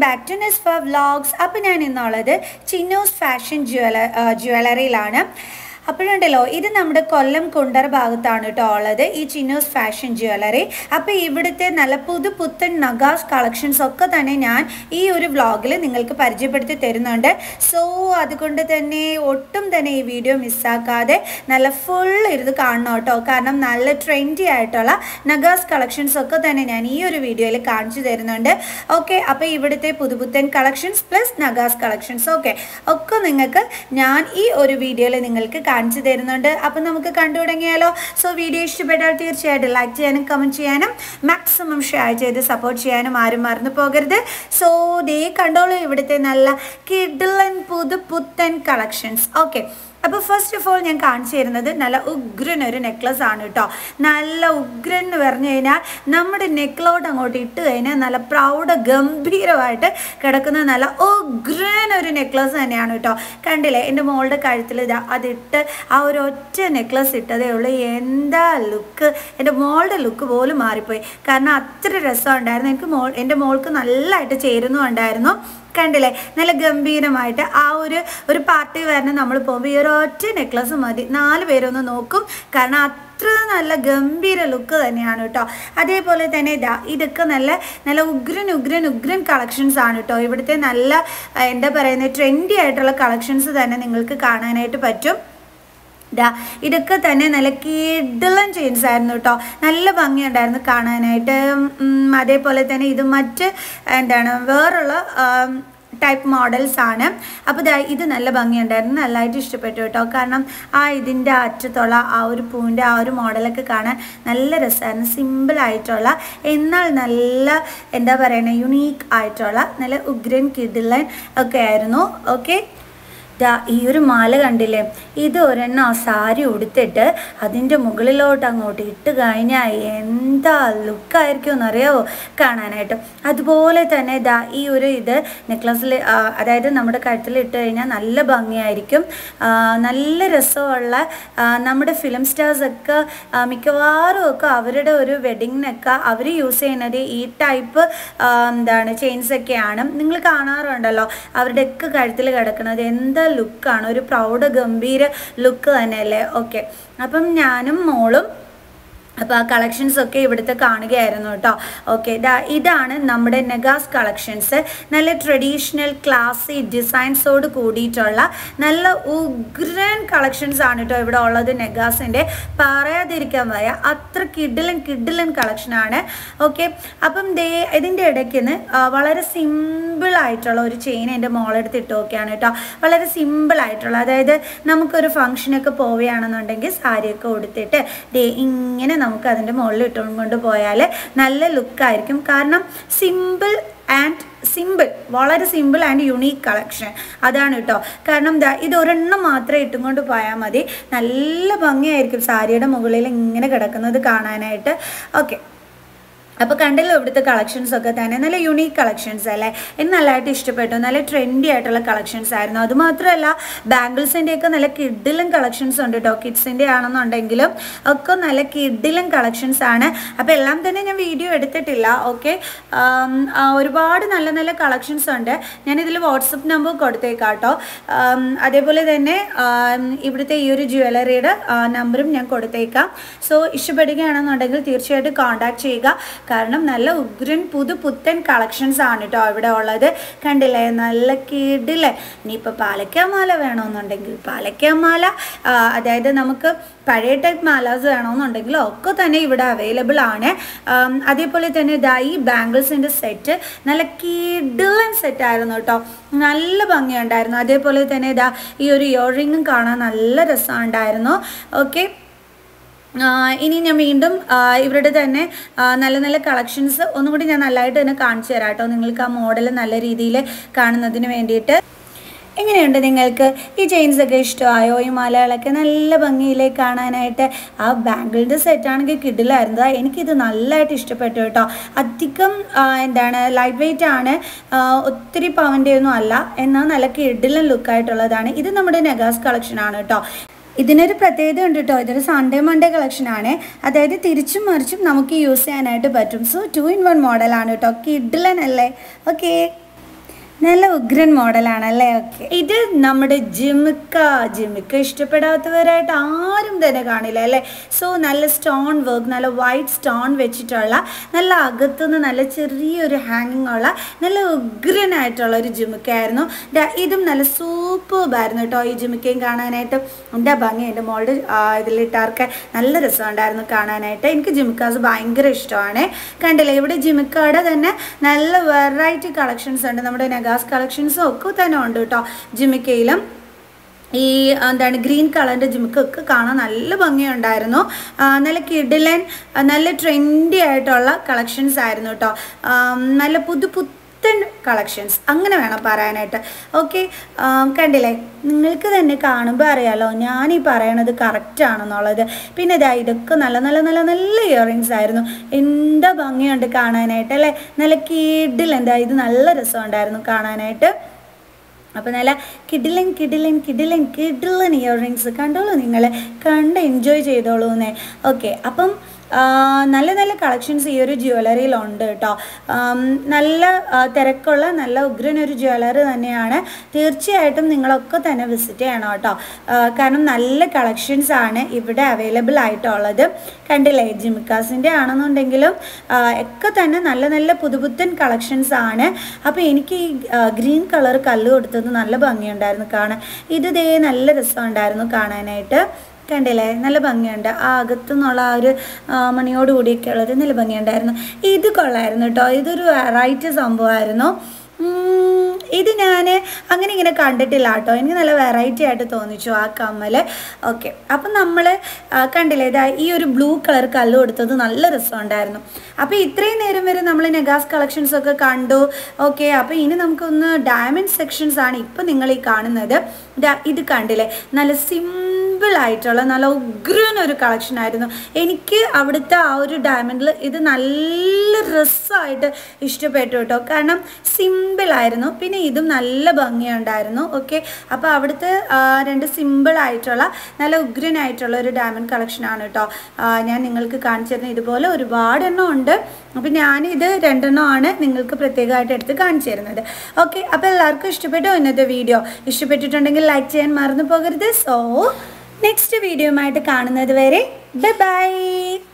back to നെസ്ഫ vlogs അപ്പോൾ ഞാൻ ഇന്നുള്ളത് ചിന്നോസ് ഫാഷൻ ജ്വല ജ്വല്ലറിയിലാണ് അപ്പോഴുണ്ടല്ലോ ഇത് നമ്മുടെ കൊല്ലം കുണ്ടറ ഭാഗത്താണ് കേട്ടോ ഉള്ളത് ഈ ചിന്നോസ് ഫാഷൻ ജ്വല്ലറി അപ്പോൾ ഇവിടുത്തെ നല്ല പുതു പുത്തൻ നഗാസ് കളക്ഷൻസ് ഒക്കെ തന്നെ ഞാൻ ഈ ഒരു വ്ളോഗിൽ നിങ്ങൾക്ക് പരിചയപ്പെടുത്തി തരുന്നുണ്ട് സോ അതുകൊണ്ട് തന്നെ ഒട്ടും തന്നെ ഈ വീഡിയോ മിസ്സാക്കാതെ നല്ല ഫുൾ ഇരുന്ന് കാണണം കേട്ടോ കാരണം നല്ല ട്രെൻഡി ആയിട്ടുള്ള നഗാസ് കളക്ഷൻസ് ഒക്കെ തന്നെ ഞാൻ ഈ ഒരു വീഡിയോയിൽ കാണിച്ചു തരുന്നുണ്ട് ഓക്കെ അപ്പോൾ ഇവിടുത്തെ പുതുപുത്തൻ കളക്ഷൻസ് പ്ലസ് നഗാസ് കളക്ഷൻസ് ഓക്കെ ഒക്കെ നിങ്ങൾക്ക് ഞാൻ ഈ ഒരു വീഡിയോയിൽ നിങ്ങൾക്ക് കാണിച്ചു തരുന്നുണ്ട് അപ്പം നമുക്ക് കണ്ടു തുടങ്ങിയാലോ സോ വീഡിയോ ഇഷ്ടപ്പെട്ടാൽ തീർച്ചയായിട്ടും ലൈക്ക് ചെയ്യാനും കമൻറ്റ് ചെയ്യാനും മാക്സിമം ഷെയർ ചെയ്ത് സപ്പോർട്ട് ചെയ്യാനും ആരും മറന്നു പോകരുത് സോ ദേ കണ്ടോളൂ ഇവിടുത്തെ നല്ല കിഡിലൻ പുതു പുത്തൻ കളക്ഷൻസ് ഓക്കെ അപ്പോൾ ഫസ്റ്റ് ഓഫ് ഓൾ ഞാൻ കാണിച്ചു തരുന്നത് നല്ല ഉഗ്രൻ ഒരു നെക്ലസ് ആണ് കേട്ടോ നല്ല ഉഗ്രൻ എന്ന് പറഞ്ഞു കഴിഞ്ഞാൽ നമ്മുടെ നെക്കിലോട്ട് അങ്ങോട്ട് ഇട്ട് കഴിഞ്ഞാൽ നല്ല പ്രൗഢ ഗംഭീരമായിട്ട് കിടക്കുന്ന നല്ല ഉഗ്രൻ ഒരു നെക്ലസ് തന്നെയാണ് കേട്ടോ കണ്ടില്ലേ എൻ്റെ മോളുടെ കഴുത്തിൽ ഇതാ അതിട്ട് ആ ഒരു ഒറ്റ നെക്ലസ് ഇട്ടതേ ഉള്ളൂ എന്താ ലുക്ക് എൻ്റെ മോളുടെ ലുക്ക് പോലും മാറിപ്പോയി കാരണം അത്ര രസമുണ്ടായിരുന്നു എനിക്ക് മോൾ എൻ്റെ മോൾക്ക് നല്ലതായിട്ട് ചേരുന്നുണ്ടായിരുന്നു കണ്ടില്ലേ നല്ല ഗംഭീരമായിട്ട് ആ ഒരു ഒരു പാർട്ടി വരണം നമ്മൾ പോകുമ്പോൾ ഈ ഒരു ഒറ്റ നെക്ലസ് മതി നാല് പേരൊന്ന് നോക്കും കാരണം അത്ര നല്ല ഗംഭീര ലുക്ക് തന്നെയാണ് കേട്ടോ അതേപോലെ തന്നെ ഇതാ ഇതൊക്കെ നല്ല നല്ല ഉഗ്രൻ ഉഗ്രൻ ഉഗ്രൻ കളക്ഷൻസ് ആണ് കേട്ടോ ഇവിടുത്തെ നല്ല എന്താ പറയുന്നത് ട്രെൻഡി ആയിട്ടുള്ള കളക്ഷൻസ് തന്നെ നിങ്ങൾക്ക് കാണാനായിട്ട് പറ്റും ഇതാ ഇതൊക്കെ തന്നെ നല്ല കിടലൻ ചെയിൻസ് ആയിരുന്നു കേട്ടോ നല്ല ഭംഗിയുണ്ടായിരുന്നു കാണാനായിട്ട് അതേപോലെ തന്നെ ഇത് മറ്റ് എന്താണ് വേറുള്ള ടൈപ്പ് മോഡൽസ് ആണ് അപ്പോൾ ഇതാ ഇത് നല്ല ഭംഗിയുണ്ടായിരുന്നു നല്ലതായിട്ട് ഇഷ്ടപ്പെട്ടു കേട്ടോ കാരണം ആ ഇതിൻ്റെ അറ്റത്തുള്ള ആ ഒരു പൂവിൻ്റെ ആ ഒരു മോഡലൊക്കെ കാണാൻ നല്ല രസമായിരുന്നു സിമ്പിൾ ആയിട്ടുള്ള എന്നാൽ നല്ല എന്താ പറയുക യുണീക്ക് ആയിട്ടുള്ള നല്ല ഉഗ്രൻ കിഡിലൻ ഒക്കെ ആയിരുന്നു ഓക്കെ ദാ ഈ ഒരു മാല കണ്ടില്ലേ ഇത് ഒരെണ്ണം സാരി ഉടുത്തിട്ട് അതിൻ്റെ മുകളിലോട്ട് അങ്ങോട്ട് ഇട്ട് കഴിഞ്ഞാൽ എന്താ ലുക്കായിരിക്കും എന്നറിയാവോ കാണാനായിട്ട് അതുപോലെ തന്നെ ദാ ഈ ഒരു ഇത് നെക്ലസിൽ അതായത് നമ്മുടെ കഴുത്തിൽ ഇട്ട് കഴിഞ്ഞാൽ നല്ല ഭംഗിയായിരിക്കും നല്ല രസമുള്ള നമ്മുടെ ഫിലിം സ്റ്റാർസൊക്കെ മിക്കവാറും ഒക്കെ അവരുടെ ഒരു വെഡിങ്ങിനൊക്കെ അവർ യൂസ് ചെയ്യുന്നത് ഈ ടൈപ്പ് എന്താണ് ചെയിൻസ് ഒക്കെയാണ് നിങ്ങൾ കാണാറുണ്ടല്ലോ അവരുടെയൊക്കെ കഴുത്തിൽ കിടക്കുന്നത് എന്താ ലുക്കാണ് ഒരു പ്രൗഢ ഗംഭീര ലുക്ക് തന്നെയല്ലേ ഓക്കെ അപ്പം ഞാനും മോളും അപ്പോൾ ആ കളക്ഷൻസ് ഒക്കെ ഇവിടുത്തെ കാണുകയായിരുന്നു കേട്ടോ ഓക്കെ ഇതാ ഇതാണ് നമ്മുടെ നെഗാസ് കളക്ഷൻസ് നല്ല ട്രഡീഷണൽ ക്ലാസി ഡിസൈൻസോട് കൂടിയിട്ടുള്ള നല്ല ഉഗ്രൻ കളക്ഷൻസ് ആണ് കേട്ടോ ഇവിടെ ഉള്ളത് നെഗാസിൻ്റെ പറയാതിരിക്കാൻ വയ്യ അത്ര കിഡിലൻ കിഡിലൻ കളക്ഷനാണ് ഓക്കെ അപ്പം ദേ ഇതിൻ്റെ ഇടയ്ക്ക് നിന്ന് വളരെ സിമ്പിൾ ആയിട്ടുള്ള ഒരു ചെയിൻ എൻ്റെ മോളെടുത്ത് ഇട്ട് നോക്കിയാണ് കേട്ടോ വളരെ സിമ്പിൾ ആയിട്ടുള്ള അതായത് നമുക്കൊരു ഫംഗ്ഷനൊക്കെ പോവുകയാണെന്നുണ്ടെങ്കിൽ സാരിയൊക്കെ ഉടുത്തിട്ട് ദേ ഇങ്ങനെ നമുക്ക് അതിൻ്റെ മുകളിൽ ഇട്ടുകൊണ്ട് പോയാൽ നല്ല ലുക്കായിരിക്കും കാരണം സിമ്പിൾ ആൻഡ് സിമ്പിൾ വളരെ സിമ്പിൾ ആൻഡ് യുണീക്ക് കളക്ഷൻ അതാണ് കേട്ടോ കാരണം ദാ ഇത് ഒരെണ്ണം മാത്രമേ ഇട്ടും കൊണ്ട് പോയാൽ മതി നല്ല ഭംഗിയായിരിക്കും സാരിയുടെ മുകളിൽ ഇങ്ങനെ കിടക്കുന്നത് കാണാനായിട്ട് ഓക്കെ അപ്പോൾ കണ്ടല്ലോ ഇവിടുത്തെ കളക്ഷൻസ് ഒക്കെ തന്നെ നല്ല യുണീക്ക് കളക്ഷൻസ് അല്ലേ എനിക്ക് നല്ലതായിട്ട് ഇഷ്ടപ്പെട്ടു നല്ല ട്രെൻഡി ആയിട്ടുള്ള കളക്ഷൻസ് ആയിരുന്നു അതുമാത്രമല്ല ബാംഗിൾസിൻ്റെ ഒക്കെ നല്ല കിഡിലും കളക്ഷൻസ് ഉണ്ട് കേട്ടോ കിഡ്സിൻ്റെ ആണെന്നുണ്ടെങ്കിലും ഒക്കെ നല്ല കിഡിലും കളക്ഷൻസ് ആണ് അപ്പോൾ എല്ലാം തന്നെ ഞാൻ വീഡിയോ എടുത്തിട്ടില്ല ഓക്കെ ഒരുപാട് നല്ല നല്ല കളക്ഷൻസ് ഉണ്ട് ഞാനിതിൽ വാട്സപ്പ് നമ്പർ കൊടുത്തേക്കാം കേട്ടോ അതേപോലെ തന്നെ ഇവിടുത്തെ ഈ ഒരു ജ്വല്ലറിയുടെ നമ്പറും ഞാൻ കൊടുത്തേക്കാം സോ ഇഷ്ടപ്പെടുകയാണെന്നുണ്ടെങ്കിൽ തീർച്ചയായിട്ടും കോൺടാക്ട് ചെയ്യുക കാരണം നല്ല ഉഗ്രൻ പുതു പുത്തൻ കളക്ഷൻസ് ആണ് കേട്ടോ ഇവിടെ ഉള്ളത് കണ്ടില്ലേ നല്ല കിടിലെ ഇനിയിപ്പോൾ പാലക്കാമാല വേണമെന്നുണ്ടെങ്കിൽ പാലക്കാമാല അതായത് നമുക്ക് പഴയ ടൈപ്പ് മാലാസ് വേണമെന്നുണ്ടെങ്കിൽ ഒക്കെ തന്നെ ഇവിടെ അവൈലബിൾ ആണ് അതേപോലെ തന്നെ ഇതാ ഈ ബാംഗിൾസിൻ്റെ സെറ്റ് നല്ല കിഡിലൻ സെറ്റ് ആയിരുന്നു കേട്ടോ നല്ല ഭംഗിയുണ്ടായിരുന്നു അതേപോലെ തന്നെ ഇതാ ഈ ഒരു ഇയർ റിങ്ങും കാണാൻ നല്ല രസമുണ്ടായിരുന്നു ഓക്കെ ഇനി ഞാൻ വീണ്ടും ഇവരുടെ തന്നെ നല്ല നല്ല കളക്ഷൻസ് ഒന്നും കൂടി ഞാൻ നല്ലതായിട്ട് തന്നെ കാണിച്ചു തരാം കേട്ടോ നിങ്ങൾക്ക് ആ മോഡൽ നല്ല രീതിയിൽ കാണുന്നതിന് വേണ്ടിയിട്ട് എങ്ങനെയുണ്ട് നിങ്ങൾക്ക് ഈ ചെയിൻസ് ഒക്കെ ഇഷ്ടമായോ ഈ മാലകളൊക്കെ നല്ല ഭംഗിയിലേക്ക് കാണാനായിട്ട് ആ ബാംഗിളിൻ്റെ സെറ്റാണെങ്കിൽ കിഡിലായിരുന്നു എനിക്കിത് നല്ലതായിട്ട് ഇഷ്ടപ്പെട്ടു കേട്ടോ അധികം എന്താണ് ലൈറ്റ് വെയിറ്റ് ആണ് ഒത്തിരി പവൻ്റെ ഒന്നും അല്ല എന്നാൽ നല്ല കിഡിലും ലുക്കായിട്ടുള്ളതാണ് ഇത് നമ്മുടെ നെഗാസ് കളക്ഷനാണ് കേട്ടോ ഇതിനൊരു പ്രത്യേകത ഉണ്ട് കേട്ടോ ഇതൊരു സൺഡേ മൺഡേ കളക്ഷൻ ആണ് അതായത് തിരിച്ചും മറിച്ചും നമുക്ക് യൂസ് ചെയ്യാനായിട്ട് പറ്റും സോ ടു ഇൻ വൺ മോഡലാണ് കേട്ടോ കിഡിലൻ അല്ലേ ഓക്കേ നല്ല ഉഗ്രൻ മോഡലാണല്ലേ ഓക്കെ ഇത് നമ്മുടെ ജിമിക്ക ജിമിക്ക ഇഷ്ടപ്പെടാത്തവരായിട്ട് ആരും തന്നെ കാണില്ല അല്ലേ സോ നല്ല സ്റ്റോൺ വർക്ക് നല്ല വൈറ്റ് സ്റ്റോൺ വെച്ചിട്ടുള്ള നല്ല അകത്തുനിന്ന് നല്ല ചെറിയൊരു ഹാങ്ങിങ് ഉള്ള നല്ല ഉഗ്രനായിട്ടുള്ള ഒരു ജിമിക്കായിരുന്നു ദാ ഇതും നല്ല സൂപ്പർബായിരുന്നു കേട്ടോ ഈ ജിമിക്കയും കാണാനായിട്ട് എന്താ ഭംഗി എൻ്റെ മോളുടെ ഇതിലിട്ടാർക്ക് നല്ല രസമുണ്ടായിരുന്നു കാണാനായിട്ട് എനിക്ക് ജിമിക്കാസ് ഭയങ്കര ഇഷ്ടമാണ് കണ്ടില്ലേ ഇവിടെ ജിമിക്കയുടെ തന്നെ നല്ല വെറൈറ്റി കളക്ഷൻസ് ഉണ്ട് നമ്മുടെ നഗാസ് കളക്ഷൻസും ഒക്കെ തന്നെ ഉണ്ട് കേട്ടോ ജിമിക്കയിലും ഈ എന്താണ് ഗ്രീൻ കളറിൻ്റെ ജിമിക്കൊക്കെ കാണാൻ നല്ല ഭംഗിയുണ്ടായിരുന്നു ആ, നല്ല കിഡിലൻ ആ, നല്ല ട്രെൻഡി ആയിട്ടുള്ള കളക്ഷൻസ് ആയിരുന്നു കേട്ടോ ആ, നല്ല പുതു പുത്തൻ കളക്ഷൻസ് അങ്ങനെ വേണം പറയാനായിട്ട് ഓക്കെ കണ്ടില്ലേ നിങ്ങൾക്ക് തന്നെ കാണുമ്പോൾ അറിയാലോ ഞാൻ ഈ പറയണത് കറക്റ്റ് ആണെന്നുള്ളത് പിന്നെ ഇതാ ഇതൊക്കെ നല്ല നല്ല നല്ല നല്ല ഇയറിങ്സ് ആയിരുന്നു എന്താ ഭംഗിയുണ്ട് കാണാനായിട്ട് അല്ലേ നല്ല കിഡിൽ എന്താ ഇത് നല്ല രസമുണ്ടായിരുന്നു കാണാനായിട്ട് അപ്പോൾ നല്ല കിഡിലൻ കിഡിലൻ കിഡിലൻ കിഡിലൻ ഇയറിങ്സ് കണ്ടോളൂ നിങ്ങൾ കണ്ട് എൻജോയ് ചെയ്തോളൂ എന്നേ ഓക്കെ അപ്പം ആ, നല്ല നല്ല കളക്ഷൻസ് ഈ ഒരു ജ്വല്ലറിയിലുണ്ട് കേട്ടോ ആം, നല്ല ആ, തിരക്കുള്ള നല്ല ഉഗ്രൻ ഒരു ജ്വല്ലറി തന്നെയാണ് തീർച്ചയായിട്ടും നിങ്ങളൊക്കെ തന്നെ വിസിറ്റ് ചെയ്യണം കേട്ടോ ആ, കാരണം നല്ല കളക്ഷൻസ് ആണ് ഇവിടെ അവൈലബിൾ ആയിട്ടുള്ളത് കണ്ടില്ലേ ജിമിക്കാസിൻ്റെ ആണെന്നുണ്ടെങ്കിലും ആ, ഒക്കെ തന്നെ നല്ല നല്ല പുതുപുത്തൻ കളക്ഷൻസ് ആണ് അപ്പോൾ എനിക്ക് ഈ ഗ്രീൻ കളർ കല്ല് കൊടുത്തത് നല്ല ഭംഗിയുണ്ടായിരുന്നു കാണാൻ ഇത് ദേ നല്ല രസമുണ്ടായിരുന്നു കാണാനായിട്ട് കണ്ടില്ലേ നല്ല ഭംഗിയുണ്ട് ആ അകത്തുനിന്നുള്ള ആ ഒരു ആ, മണിയോട് കൂടിയൊക്കെ ഉള്ളത് നല്ല ഭംഗിയുണ്ടായിരുന്നു ഇത് കൊള്ളായിരുന്നു കേട്ടോ ഇതൊരു വെറൈറ്റി സംഭവമായിരുന്നു ഉം, ഇത് ഞാൻ അങ്ങനെ ഇങ്ങനെ കണ്ടിട്ടില്ല കേട്ടോ എനിക്ക് നല്ല വെറൈറ്റി ആയിട്ട് തോന്നിച്ചു ആ കമ്മൽ ഓക്കെ അപ്പം നമ്മൾ കണ്ടില്ലേ ഇതാ ഈ ഒരു ബ്ലൂ കളർ കല്ല് കൊടുത്തത് നല്ല രസമുണ്ടായിരുന്നു അപ്പോൾ ഇത്രയും നേരം വരെ നമ്മൾ നെഗാസ് കളക്ഷൻസ് ഒക്കെ കണ്ടു ഓക്കെ അപ്പോൾ ഇനി നമുക്കൊന്ന് ഡയമണ്ട് സെക്ഷൻസ് ആണ് ഇപ്പം നിങ്ങൾ ഈ കാണുന്നത് ദാ ഇത് കണ്ടില്ലേ നല്ല സിമ്പിൾ ആയിട്ടുള്ള നല്ല ഉഗ്രൻ ഒരു കളക്ഷൻ ആയിരുന്നു എനിക്ക് അവിടുത്തെ ആ ഒരു ഡയമണ്ടിൽ ഇത് നല്ല രസമായിട്ട് ഇഷ്ടപ്പെട്ടു കേട്ടോ കാരണം സിമ്പിൾ ആയിരുന്നു പിന്നെ ഇതും നല്ല ഭംഗിയുണ്ടായിരുന്നു ഓക്കെ അപ്പോൾ അവിടുത്തെ ആ, രണ്ട് സിമ്പിൾ ആയിട്ടുള്ള നല്ല ഉഗ്രനായിട്ടുള്ള ഒരു ഡയമണ്ട് കളക്ഷൻ ആണ് കേട്ടോ ആ, ഞാൻ നിങ്ങൾക്ക് കാണിച്ചു തരുന്ന ഇതുപോലെ ഒരുപാട് എണ്ണം ഉണ്ട് അപ്പോൾ ഞാനിത് രണ്ടെണ്ണമാണ് നിങ്ങൾക്ക് പ്രത്യേകമായിട്ട് എടുത്ത് കാണിച്ചു തരുന്നത് ഓക്കെ അപ്പോൾ എല്ലാവർക്കും ഇഷ്ടപ്പെട്ടോ ഇന്നത്തെ വീഡിയോ ഇഷ്ടപ്പെട്ടിട്ടുണ്ടെങ്കിൽ ലൈക്ക് ചെയ്യാൻ മറന്നു പോകരുത് സോ നെക്സ്റ്റ് വീഡിയോയുമായിട്ട് കാണുന്നത് വരെ ബൈ ബൈ